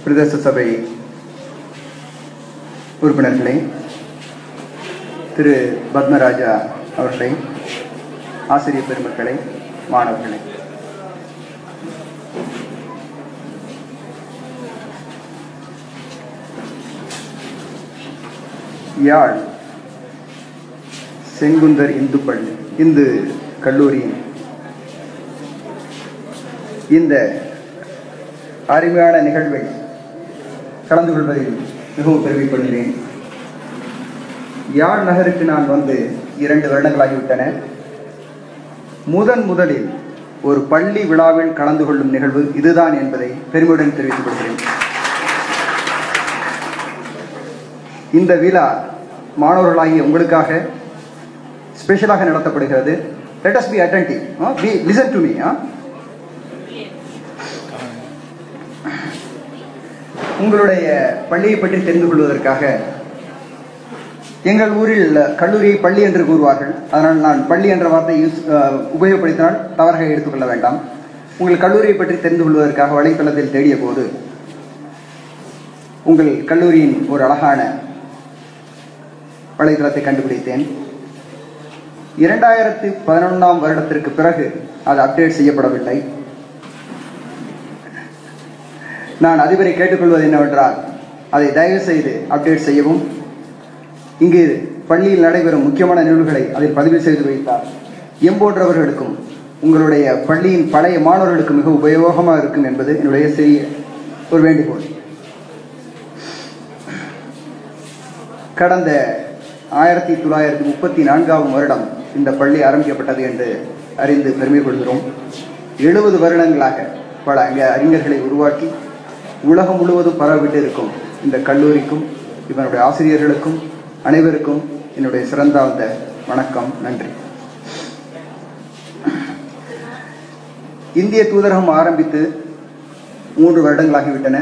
பிரதேச சபை உறுப்பினர்களே திரு பத்மராஜா அவர்களே ஆசிரியர் பெருமக்களே மாணவர்களே யாழ் செங்குந்தர் இந்து பள்ளி இந்து கல்லூரியின் இந்த அருமையான நிகழ்வை கலந்து கொள்வதில் மிகவும் பெருமைப்படுகிறேன் யாழ் நகருக்கு நான் வந்து இரண்டு வருடங்களாகிவிட்டன முதன் முதலில் ஒரு பள்ளி விழாவில் கலந்து கொள்ளும் நிகழ்வு இதுதான் என்பதை பெருமையுடன் தெரிவித்துக் கொள்கிறேன் இந்த விழா மாணவர்களாகிய உங்களுக்காக ஸ்பெஷலாக நடத்தப்படுகிறது let us be attentive be listen to me உங்களுடைய பள்ளியை பற்றி தெரிந்து கொள்வதற்காக எங்கள் ஊரில் கல்லூரியை பள்ளி என்று கூறுவார்கள் அதனால் நான் பள்ளி என்ற வார்த்தை யூஸ் உபயோகப்படுத்தினால் தவறாக எடுத்துக்கொள்ள வேண்டாம் உங்கள் கல்லூரியை பற்றி தெரிந்து கொள்வதற்காக வலைத்தளத்தில் தேடிய போது உங்கள் கல்லூரியின் ஒரு அழகான வலைத்தளத்தை கண்டுபிடித்தேன் இரண்டாயிரத்தி பதினொன்றாம் வருடத்திற்கு பிறகு அது அப்டேட் செய்யப்படவில்லை நான் அதிபரை கேட்டுக்கொள்வது என்னவென்றால் அதை தயவு செய்து அப்டேட் செய்யவும் இங்கு பள்ளியில் நடைபெறும் முக்கியமான நிகழ்வுகளை அதில் பதிவு செய்து வைத்தார் எம்போன்றவர்களுக்கும் உங்களுடைய பள்ளியின் பழைய மாணவர்களுக்கு மிக உபயோகமாக இருக்கும் என்பது என்னுடைய சிறிய ஒரு வேண்டுகோள் கடந்த ஆயிரத்தி தொள்ளாயிரத்தி முப்பத்தி நான்காம் வருடம் இந்த பள்ளி ஆரம்பிக்கப்பட்டது என்று அறிந்து பெருமை கொள்கிறோம் எழுபது வருடங்களாக பல அங்கே அறிஞர்களை உருவாக்கி உலகம் முழுவதும் பரவிட்டு இருக்கும் இந்த கல்லூரிக்கும் இவனுடைய ஆசிரியர்களுக்கும் அனைவருக்கும் என்னுடைய சிறந்தாழ்ந்த வணக்கம் நன்றி இந்திய தூதரகம் ஆரம்பித்து மூன்று வருடங்களாகிவிட்டன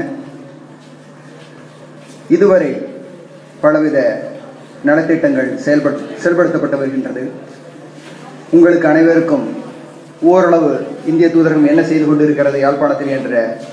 இதுவரை பலவித நலத்திட்டங்கள் செயல்பட் செயல்படுத்தப்பட்டு வருகின்றது உங்களுக்கு அனைவருக்கும் ஓரளவு இந்திய தூதரகம் என்ன செய்து கொண்டிருக்கிறது யாழ்ப்பாணத்தில் என்ற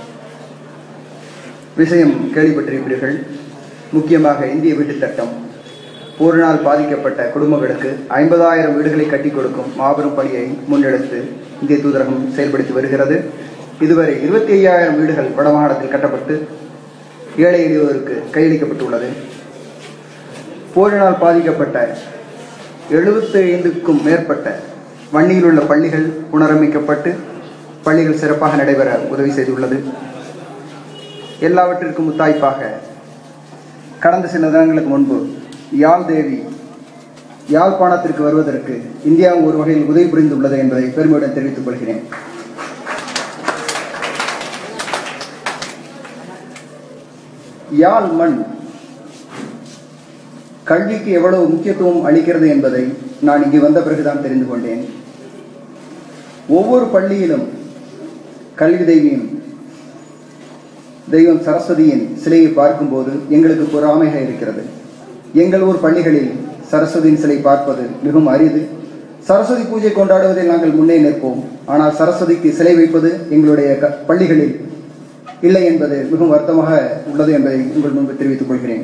விஷயம் கேள்விப்பட்டிருப்பீர்கள் முக்கியமாக இந்திய வீட்டுத் திட்டம் போரினால் பாதிக்கப்பட்ட குடும்பங்களுக்கு ஐம்பதாயிரம் வீடுகளை கட்டி கொடுக்கும் மாபெரும் பணியை முன்னெடுத்து இந்திய தூதரகம் செயல்படுத்தி வருகிறது இதுவரை இருபத்தி ஐயாயிரம் வீடுகள் வடமாகாணத்தில் கட்டப்பட்டு ஏழை எளியோருக்கு கையளிக்கப்பட்டுள்ளது போரினால் பாதிக்கப்பட்ட எழுபத்தி ஐந்துக்கும் மேற்பட்ட வன்னியில் உள்ள பள்ளிகள் புனரமைக்கப்பட்டு பள்ளிகள் சிறப்பாக நடைபெற உதவி செய்துள்ளது எல்லாவற்றிற்கும் முத்தாய்ப்பாக கடந்த சில தினங்களுக்கு முன்பு யாழ் தேவி யாழ்ப்பாணத்திற்கு வருவதற்கு இந்தியாவும் ஒரு வகையில் உதவி புரிந்துள்ளது என்பதை பெருமையுடன் தெரிவித்துக் கொள்கிறேன் யாழ் மண் கல்விக்கு எவ்வளவு முக்கியத்துவம் அளிக்கிறது என்பதை நான் இங்கு வந்த பிறகுதான் தெரிந்து கொண்டேன் ஒவ்வொரு பள்ளியிலும் கல்வி தெய்வம் தெய்வம் சரஸ்வதியின் சிலையை பார்க்கும்போது எங்களுக்கு பொறாமையாக இருக்கிறது எங்கள் ஊர் பள்ளிகளில் சரஸ்வதியின் சிலை பார்ப்பது மிகவும் அரிது சரஸ்வதி பூஜை கொண்டாடுவதில் நாங்கள் முன்னே நிற்போம் ஆனால் சரஸ்வதிக்கு சிலை வைப்பது எங்களுடைய பள்ளிகளில் இல்லை என்பது மிகவும் வருத்தமாக உள்ளது என்பதை உங்கள் முன்பு தெரிவித்துக் கொள்கிறேன்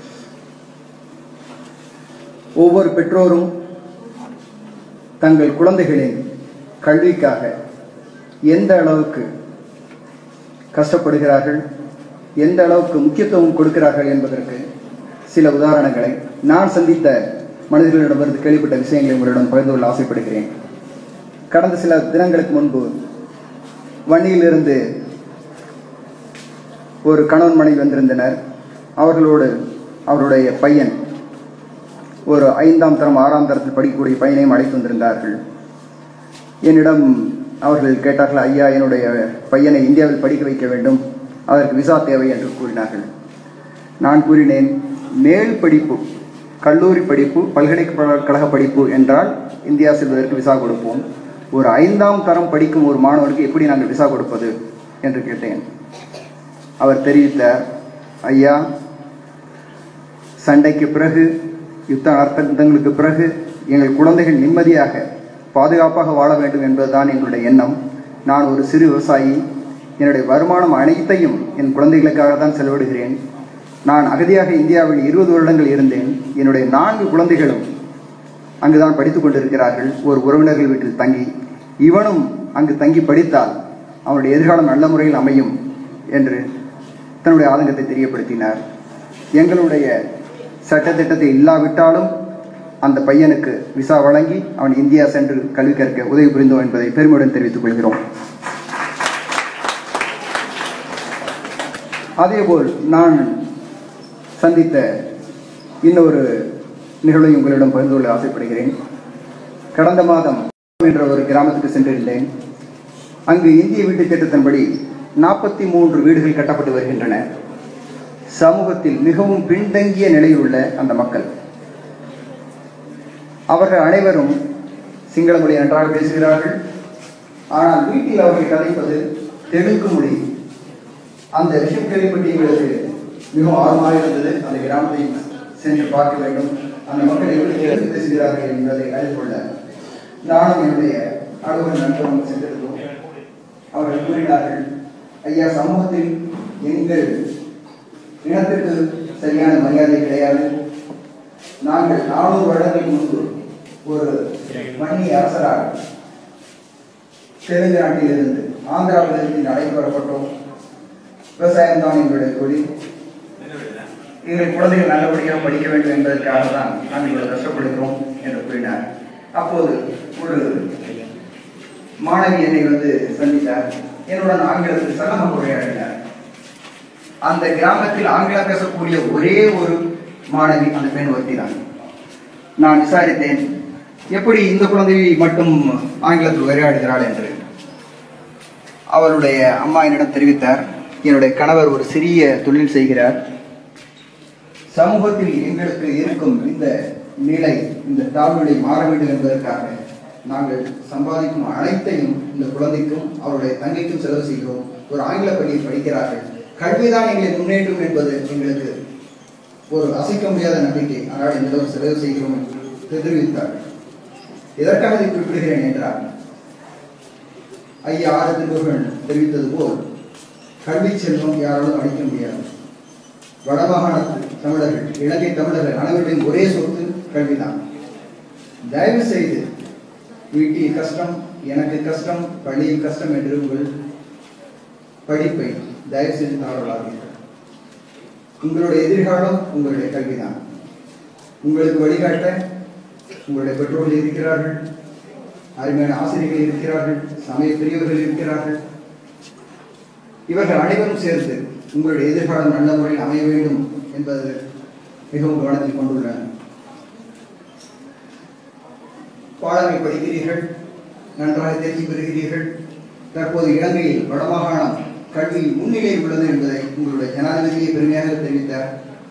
ஒவ்வொரு பெற்றோரும் தங்கள் குழந்தைகளின் கல்விக்காக எந்த அளவுக்கு கஷ்டப்படுகிறார்கள் எந்த அளவுக்கு முக்கியத்துவம் கொடுக்கிறார்கள் என்பதற்கு சில உதாரணங்களை நான் சந்தித்த மனிதர்களிடமிருந்து கேள்விப்பட்ட விஷயங்களை உங்களிடம் பகிர்ந்து கொள்ள ஆசைப்படுகிறேன் கடந்த சில தினங்களுக்கு முன்பு வண்டியிலிருந்து ஒரு கணவன் மனைவி வந்திருந்தனர் அவர்களோடு அவருடைய பையன் ஒரு ஐந்தாம் தரம் ஆறாம் தரத்தில் படிக்கக்கூடிய பையனையும் அழைத்து வந்திருந்தார்கள் என்னிடம் அவர்கள் கேட்டார்கள் ஐயா என்னுடைய பையனை இந்தியாவில் படிக்க வைக்க வேண்டும் அதற்கு விசா தேவை என்று கூறினார்கள் நான் கூறினேன் மேல் படிப்பு கல்லூரி படிப்பு பல்கலைக்கழக படிப்பு என்றால் இந்தியா செல்வதற்கு விசா கொடுப்போம் ஒரு ஐந்தாம் தரம் படிக்கும் ஒரு மாணவனுக்கு எப்படி நாங்கள் விசா கொடுப்பது என்று கேட்டேன் அவர் தெரிவித்தார் ஐயா சண்டைக்கு பிறகு யுத்த அர்த்தங்களுக்கு பிறகு எங்கள் குழந்தைகள் நிம்மதியாக பாதுகாப்பாக வாழ வேண்டும் என்பதுதான் எங்களுடைய எண்ணம் நான் ஒரு சிறு விவசாயி என்னுடைய வருமானம் அனைத்தையும் என் குழந்தைகளுக்காக தான் செலவிடுகிறேன் நான் அகதியாக இந்தியாவில் இருபது வருடங்கள் இருந்தேன் என்னுடைய நான்கு குழந்தைகளும் அங்குதான் படித்துக் கொண்டிருக்கிறார்கள் ஒரு உறவினர்கள் வீட்டில் தங்கி இவனும் அங்கு தங்கி படித்தால் அவனுடைய எதிர்காலம் நல்ல முறையில் அமையும் என்று தன்னுடைய ஆதங்கத்தை தெரியப்படுத்தினார் எங்களுடைய சட்டத்திட்டத்தை இல்லாவிட்டாலும் அந்த பையனுக்கு விசா வழங்கி அவன் இந்தியா சென்று கல்வி கற்க உதவி புரிந்தோம் என்பதை பெருமையுடன் தெரிவித்துக் கொள்கிறோம் அதேபோல் நான் சந்தித்த இன்னொரு நிகழ்வை உங்களிடம் பகிர்ந்து கொள்ள ஆசைப்படுகிறேன் கடந்த மாதம் என்ற ஒரு கிராமத்துக்கு சென்றிருந்தேன் அங்கு இந்திய வீட்டு திட்டத்தின்படி நாற்பத்தி மூன்று வீடுகள் கட்டப்பட்டு வருகின்றன சமூகத்தில் மிகவும் பின்தங்கிய நிலையில் உள்ள அந்த மக்கள் அவர்கள் அனைவரும் சிங்கள மொழி நன்றாக பேசுகிறார்கள் ஆனால் வீட்டில் அவர்கள் கதைப்பது தெலுங்கு மொழி அந்த விஷயம் கேள்விப்பட்டு எங்களுக்கு மிகவும் ஆர்வமாக இருந்தது அந்த கிராமத்தை சென்று பார்க்க வேண்டும் அந்த மக்கள் எப்படி தெலுங்கு பேசுகிறார்கள் என்பதை அறிந்து கொள்ள நானும் என்னுடைய அலுவலர் நண்பரும் சென்றிருந்தோம் அவர்கள் கூறினார்கள் ஐயா சமூகத்தில் எங்கள் இனத்திற்கு சரியான மரியாதை கிடையாது நாங்கள் நானூறு வருடங்களுக்கு முன்பு ஒரு மன்னிய அரசரால் தெலுங்கு நாட்டிலிருந்து ஆந்திராவிலிருந்து நடைபெற வரப்பட்டோம் விவசாயம் தான் எங்களுடைய தொழில் எங்கள் குழந்தைகள் நல்லபடியாக படிக்க வேண்டும் என்பதற்காக தான் நாங்கள் இவ்வளவு கஷ்டப்படுகிறோம் என்று கூறினார் அப்போது ஒரு மாணவி என்னை வந்து சந்தித்தார் என்னுடன் ஆங்கிலத்தில் சலகம் உரையாடினார் அந்த கிராமத்தில் ஆங்கிலம் பேசக்கூடிய ஒரே ஒரு மாணவி அந்த பெண் ஒருத்தி தான் நான் விசாரித்தேன் எப்படி இந்த குழந்தை மட்டும் ஆங்கிலத்தில் உரையாடுகிறாள் என்று அவருடைய அம்மா என்னிடம் தெரிவித்தார் என்னுடைய கணவர் ஒரு சிறிய தொழில் செய்கிறார் சமூகத்தில் எங்களுக்கு இருக்கும் இந்த நிலை இந்த தாழ்நிலை மாற வேண்டும் என்பதற்காக நாங்கள் சம்பாதிக்கும் அனைத்தையும் இந்த குழந்தைக்கும் அவருடைய தங்கைக்கும் செலவு செய்கிறோம் ஒரு ஆங்கில பள்ளியில் படிக்கிறார்கள் கல்விதான் எங்களை முன்னேற்றும் என்பது எங்களுக்கு ஒரு அசைக்க முடியாத நம்பிக்கை ஆனால் இந்த அளவு செலவு செய்கிறோம் என்று தெரிவித்தார்கள் எதற்காக இதை குறிப்பிடுகிறேன் என்றால் ஐயா ஆறு திருவர்கள் தெரிவித்தது போல் கல்வி செல்வம் யாராலும் அளிக்க முடியாது வடமாகாண தமிழர்கள் இலங்கை தமிழர்கள் அனைவரின் ஒரே சொத்து கல்விதான் தயவு செய்து வீட்டில் கஷ்டம் எனக்கு கஷ்டம் பள்ளியில் கஷ்டம் என்று உங்கள் படிப்பை தயவு செய்து தாழ்வார்கள் உங்களுடைய எதிர்காலம் உங்களுடைய கல்விதான் உங்களுக்கு வழிகாட்ட உங்களுடைய பெற்றோர்கள் இருக்கிறார்கள் அருமையான ஆசிரியர்கள் இருக்கிறார்கள் சமய பெரியவர்கள் இருக்கிறார்கள் இவர்கள் அனைவரும் சேர்ந்து உங்களுடைய எதிர்காலம் நல்ல முறையில் அமைய வேண்டும் என்பது மிகவும் கவனத்தில் கொண்டுள்ளனர் பாடங்கள் படிக்கிறீர்கள் நன்றாக தேர்ச்சி பெறுகிறீர்கள் தற்போது இலங்கையில் வடமாகாணம் கல்வி முன்னிலையில் உள்ளது என்பதை உங்களுடைய ஜனாதிபதியை பெருமையாக தெரிவித்தார்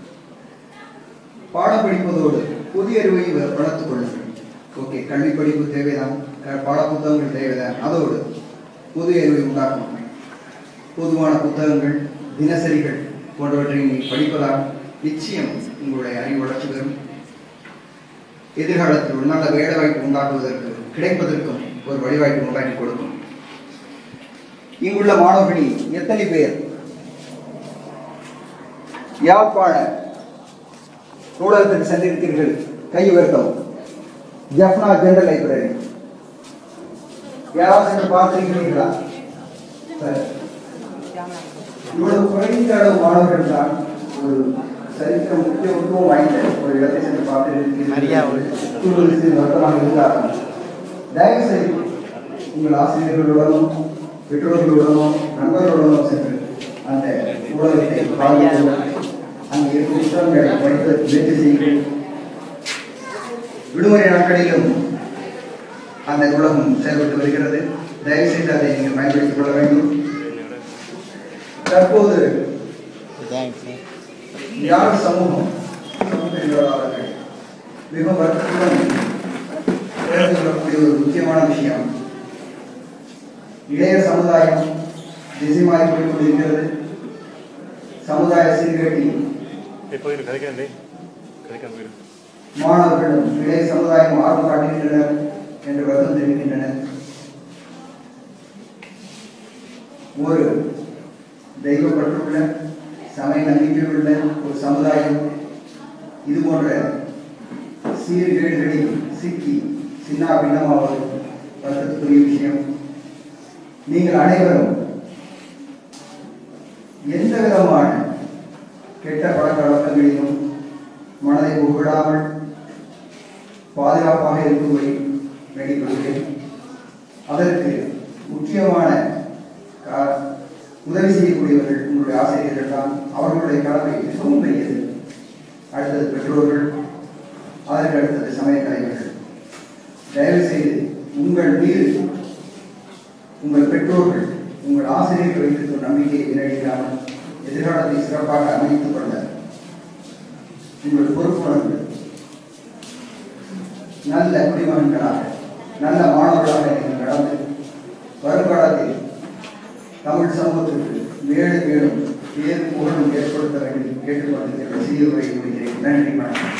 பாடம் படிப்பதோடு புதிய அறிவையும் வளர்த்துக் கொள்ளுங்கள் ஓகே கல்வி படிப்பு தேவைதான் க- பாட புத்தகங்கள் தேவைதான் அதோடு புதிய அறிவை உண்டாக்கணும் பொதுவான புத்தகங்கள் தினசரிகள் போன்றவற்றை நீங்கள் படிப்பதால் நிச்சயம் உங்களுடைய அறிவு வளர்ச்சி பெறும் எதிர்காலத்தில் ஒரு நல்ல வேலை வாய்ப்பு உண்டாக்குவதற்கு கிடைப்பதற்கும் ஒரு வழிவாய்ப்பு உண்டாக்கி கொடுக்கும் இங்குள்ள மாணவர்களில் எத்தனை பேர் யாழ்ப்பாண நூலகத்துக்கு சென்றிருக்கிறீர்கள் கை உயர்த்தவும் ஜப்னா ஜெனரல் லைப்ரரி யாராவது சென்று பார்த்திருக்கிறீர்களா சரி இவ்வளவு குறைந்த அளவு மாணவர்கள் தான் ஒரு சரித்திர முக்கியத்துவம் வாய்ந்த ஒரு இடத்தை சென்று பார்த்திருக்கிறீர்கள் வருத்தமாக இருந்தார்கள் தயவு செய்து உங்கள் ஆசிரியர்களுடனும் பெற்றோர்களுடனும் நண்பர்களுடனும் சென்று அந்த ஊடகத்தை பார்வையிடுங்கள் அங்கே இருக்கும் புத்தகங்களை படித்து முயற்சி செய்யுங்கள் விடுமுறை நாட்களிலும் அந்த நூலகம் செயல்பட்டு வருகிறது தயவு செய்து அதை நீங்கள் பயன்படுத்திக் கொள்ள வேண்டும் தற்போது யார் சமூகம் சமூக செயலாளர்கள் மிக வருத்தத்துடன் தெரிந்து கொள்ளக்கூடிய ஒரு முக்கியமான விஷயம் இளைய சமுதாயம் திசைமாறி போய் கொண்டிருக்கிறது சமுதாய சீர்கேட்டி போயிரு கதைக்காண்டி கதைக்கான் போயிரு மாணவர்களும் இளைய சமுதாயம் ஆர்வம் காட்டுகின்றனர் என்று வருத்தம் தெரிவிக்கின்றனர் ஒரு தெய்வப்பற்றுள்ள சமய நம்பிக்கையுள்ள ஒரு சமுதாயம் இது போன்ற சீர்கேடுகளில் சிக்கி சின்ன பின்னமாவது வருத்தத்துக்குரிய விஷயம் நீங்கள் அனைவரும் எந்த விதமான கெட்ட பழக்க வழக்கங்களிலும் மனதை புகழாமல் பாதுகாப்பாக இருக்கும்படி வேண்டிக் கொள்கிறேன் அதற்கு முக்கியமான கா- உதவி செய்யக்கூடியவர்கள் உங்களுடைய ஆசிரியர்கள் தான் அவர்களுடைய கடமை மிகவும் பெரியது அடுத்தது பெற்றோர்கள் அதற்கு அடுத்தது சமய தலைவர்கள் தயவு செய்து உங்கள் மீது உங்கள் பெற்றோர்கள் உங்கள் ஆசிரியர்கள் வைத்திருக்கும் நம்பிக்கையை வீணடிக்காமல் எதிர்காலத்தை சிறப்பாக அமைத்துக் கொள்ள உங்கள் பொறுப்புணர்வு நல்ல குடிமகன்களாக நல்ல மாணவர்களாக நீங்கள் நடந்து வருங்காலத்தில் தமிழ் சமூகத்திற்கு மேலும் மேலும் பேரும் புகழும் ஏற்படுத்த வேண்டும் கேட்டுக்கொண்டு என்னுடைய சிறிய உரையை முடிக்கிறேன் நன்றி வணக்கம்